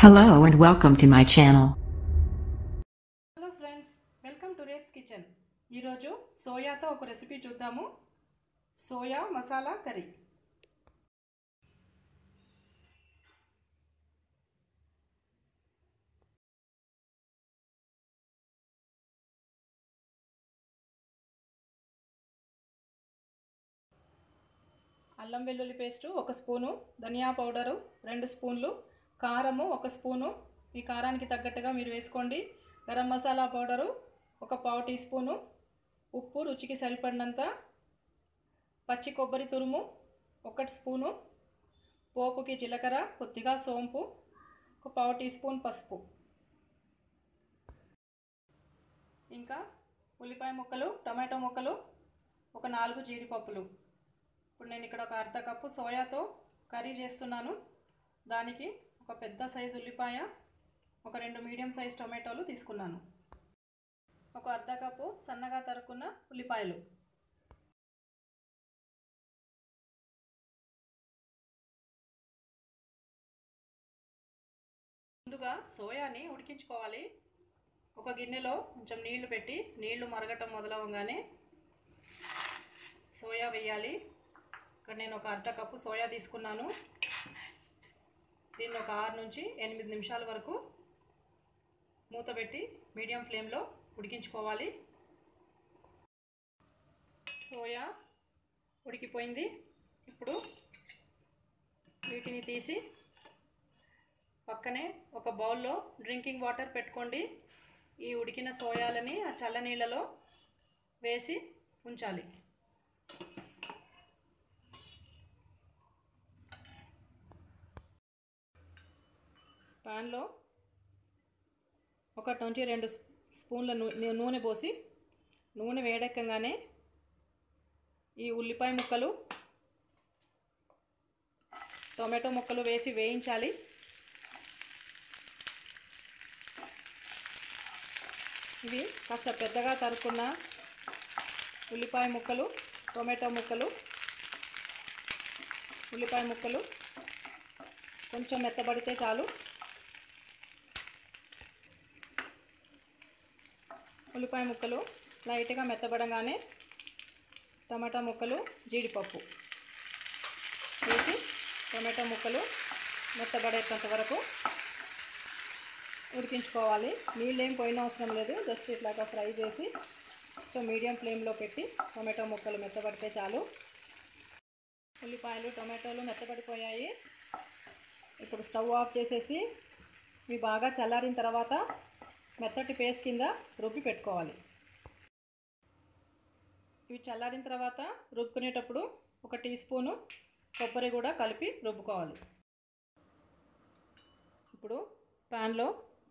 Hello and welcome to my channel. Hello friends welcome to రేట్స్ kitchen ఈరోజు సోయాతో ఒక రెసిపీ చూద్దాము సోయా మసాలా కర్రీ అల్లం వెల్లుల్లి పేస్టు ఒక స్పూను ధనియా పౌడరు రెండు స్పూన్లు కారము ఒక స్పూను మీ కారానికి తగ్గట్టుగా మీరు వేసుకోండి గరం మసాలా పౌడరు ఒక పావు టీ స్పూను ఉప్పు రుచికి సరిపడినంత పచ్చి కొబ్బరి తురుము ఒకటి స్పూను పోపుకి జీలకర్ర కొద్దిగా సోంపు ఒక పావు టీ స్పూన్ పసుపు ఇంకా ఉల్లిపాయ ముక్కలు టమాటో ముక్కలు ఒక నాలుగు జీడిపప్పులు ఇప్పుడు నేను ఇక్కడ ఒక అర్ధ కప్పు సోయాతో కర్రీ చేస్తున్నాను దానికి ఒక పెద్ద సైజు ఉల్లిపాయ ఒక రెండు మీడియం సైజ్ టొమాటోలు తీసుకున్నాను ఒక అర్ధ కప్పు సన్నగా తరుక్కున్న ఉల్లిపాయలు ముందుగా సోయాని ఉడికించుకోవాలి ఒక గిన్నెలో కొంచెం నీళ్లు పెట్టి నీళ్లు మరగటం మొదలవగానే సోయా వేయాలి ఇక్కడ నేను ఒక అర్ధ కప్పు సోయా తీసుకున్నాను దీన్ని ఒక ఆరు నుంచి ఎనిమిది నిమిషాల వరకు మూత పెట్టి మీడియం ఫ్లేమ్లో ఉడికించుకోవాలి సోయా ఉడికిపోయింది ఇప్పుడు వీటిని తీసి పక్కనే ఒక బౌల్లో డ్రింకింగ్ వాటర్ పెట్టుకోండి ఈ ఉడికిన సోయాలని ఆ చల్ల నీళ్ళలో వేసి ఉంచాలి ప్యాన్లో ఒకటి నుంచి రెండు స్పూన్ల నూనె పోసి నూనె వేడెక్కగానే ఈ ఉల్లిపాయ ముక్కలు టొమాటో ముక్కలు వేసి వేయించాలి ఇవి కాస్త పెద్దగా తరుక్కున్న ఉల్లిపాయ ముక్కలు టొమాటో ముక్కలు ఉల్లిపాయ ముక్కలు కొంచెం మెత్తబడితే చాలు ఉల్లిపాయ ముక్కలు లైట్గా మెత్తబడగానే టమాటా ముక్కలు జీడిపప్పు వేసి టమాటా ముక్కలు మెత్తబడేంత వరకు ఉడికించుకోవాలి నీళ్ళు ఏం పోయిన అవసరం లేదు జస్ట్ ఇట్లాగా ఫ్రై చేసి సో మీడియం ఫ్లేమ్లో పెట్టి టమాటో ముక్కలు మెత్తబడితే చాలు ఉల్లిపాయలు టమాటోలు మెత్తబడిపోయాయి ఇప్పుడు స్టవ్ ఆఫ్ చేసేసి ఇవి బాగా చల్లారిన తర్వాత మెత్తటి పేస్ట్ కింద రుబ్బి పెట్టుకోవాలి ఇవి చల్లారిన తర్వాత రుబ్బుకునేటప్పుడు ఒక టీ స్పూను కొబ్బరి కూడా కలిపి రుబ్బుకోవాలి ఇప్పుడు ప్యాన్లో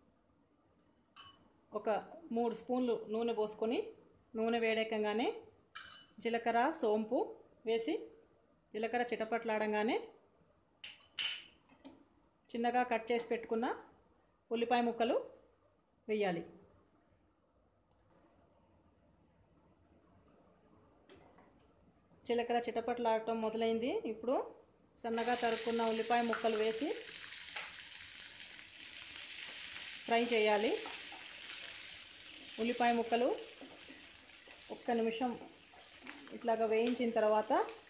ఒక మూడు స్పూన్లు నూనె పోసుకొని నూనె వేడెక్కగానే జీలకర్ర సోంపు వేసి జీలకర్ర చిటపట్లాడంగానే చిన్నగా కట్ చేసి పెట్టుకున్న ఉల్లిపాయ ముక్కలు వేయాలి జీలకర్ర చిటపట్లాడటం మొదలైంది ఇప్పుడు సన్నగా తరుక్కున్న ఉల్లిపాయ ముక్కలు వేసి ఫ్రై చేయాలి ఉల్లిపాయ ముక్కలు ఒక్క నిమిషం ఇట్లాగా వేయించిన తర్వాత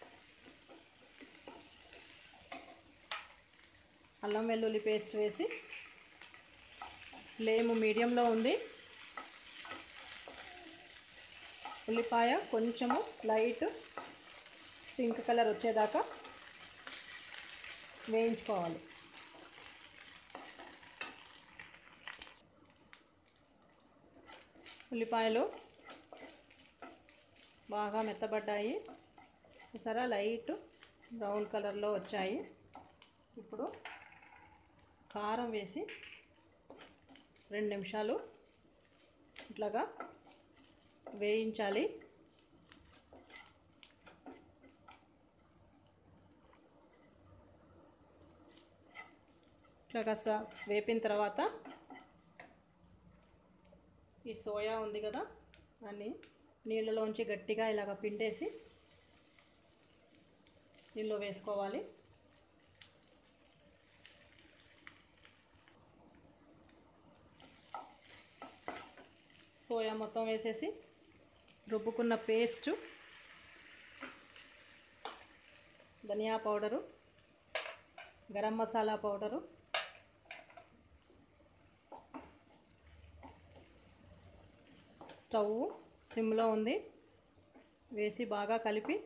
అల్లం వెల్లుల్లి పేస్ట్ వేసి ఫ్లేమ్ మీడియంలో ఉంది ఉల్లిపాయ కొంచెము లైట్ పింక్ కలర్ వచ్చేదాకా వేయించుకోవాలి ఉల్లిపాయలు బాగా మెత్తబడ్డాయి చూసారా లైట్ బ్రౌన్ కలర్లో వచ్చాయి ఇప్పుడు కారం వేసి రెండు నిమిషాలు ఇట్లాగా వేయించాలి ఇట్లా కాస్త వేపిన తర్వాత ఈ సోయా ఉంది కదా దాన్ని నీళ్ళలోంచి గట్టిగా ఇలాగ పిండేసి దీనిలో వేసుకోవాలి సోయా మొత్తం వేసేసి రుబ్బుకున్న పేస్టు ధనియా powder garam masala powder stove సిమ్లో ఉంది వేసి బాగా కలిపి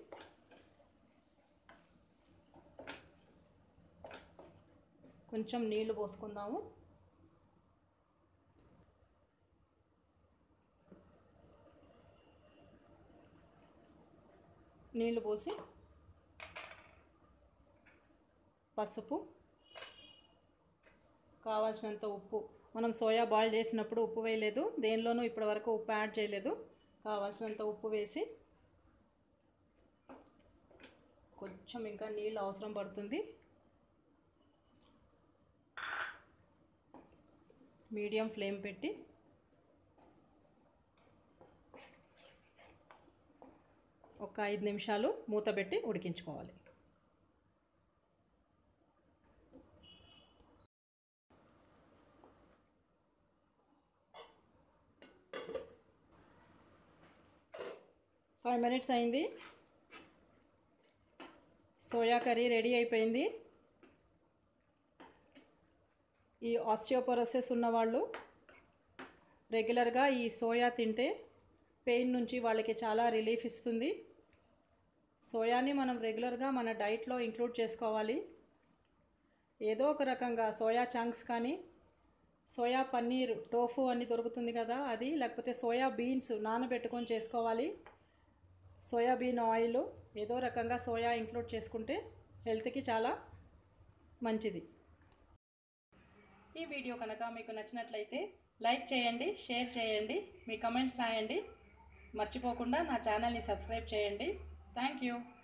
కొంచెం నీళ్లు పోసుకుందాము నీళ్లు పోసి పసుపు కావాల్సినంత ఉప్పు మనం సోయా బాయిల్ చేసినప్పుడు ఉప్పు వేయలేదు దేనిలోనూ ఇప్పటివరకు ఉప్పు యాడ్ చేయలేదు కావాల్సినంత ఉప్పు వేసి కొంచెం ఇంకా నీళ్ళు అవసరం పడుతుంది మీడియం ఫ్లేమ్ పెట్టి ఒక ఐదు నిమిషాలు మూత పెట్టి ఉడికించుకోవాలి ఫైవ్ మినిట్స్ అయింది సోయా కర్రీ రెడీ అయిపోయింది ఈ ఆస్టియోపొరోసిస్ ఉన్నవాళ్ళు రెగ్యులర్గా ఈ సోయా తింటే పెయిన్ నుంచి వాళ్ళకి చాలా రిలీఫ్ ఇస్తుంది సోయాని మనం రెగ్యులర్గా మన డైట్లో ఇంక్లూడ్ చేసుకోవాలి ఏదో ఒక రకంగా సోయా చంక్స్ కానీ సోయా పన్నీర్ టోఫు అని దొరుకుతుంది కదా అది లేకపోతే సోయా బీన్స్ నానబెట్టుకొని చేసుకోవాలి సోయాబీన్ ఆయిల్ ఏదో రకంగా సోయా ఇంక్లూడ్ చేసుకుంటే హెల్త్కి చాలా మంచిది ఈ వీడియో కనుక మీకు నచ్చినట్లయితే లైక్ చేయండి షేర్ చేయండి మీ కమెంట్స్ రాయండి మర్చిపోకుండా నా ఛానల్ని సబ్స్క్రైబ్ చేయండి థ్యాంక్ యూ